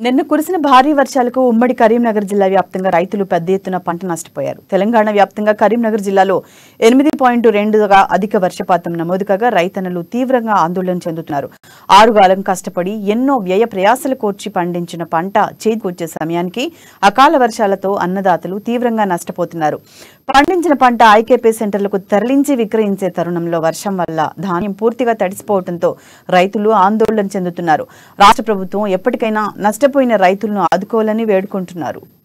నిన్న కురిసిన భారీ వర్షాలకు ఉమ్మడి కరీంనగర్ జిల్లా వ్యాప్తంగా రైతులు పెద్ద ఎత్తున పంట నష్టపోయారు తెలంగాణ వ్యాప్తంగా కరీంనగర్ జిల్లాలో ఎనిమిది పాయింట్ రెండుగా అధిక వర్షపాతం నమోదు కాగా రైతన్నలు తీవ్రంగా ఆందోళన చెందుతున్నారు ఆరుగాలం కష్టపడి ఎన్నో వ్యయ ప్రయాసలు కోర్చి పండించిన పంట చేతికొచ్చే సమయానికి అకాల వర్షాలతో అన్నదాతలు తీవ్రంగా నష్టపోతున్నారు పండించిన పంట ఐకేపీ సెంటర్లకు తరలించి విక్రయించే తరుణంలో వర్షం వల్ల ధాన్యం పూర్తిగా తడిసిపోవడంతో రైతులు ఆందోళన చెందుతున్నారు రాష్ట్ర ప్రభుత్వం ఎప్పటికైనా నష్టపోయిన రైతులను ఆదుకోవాలని వేడుకుంటున్నారు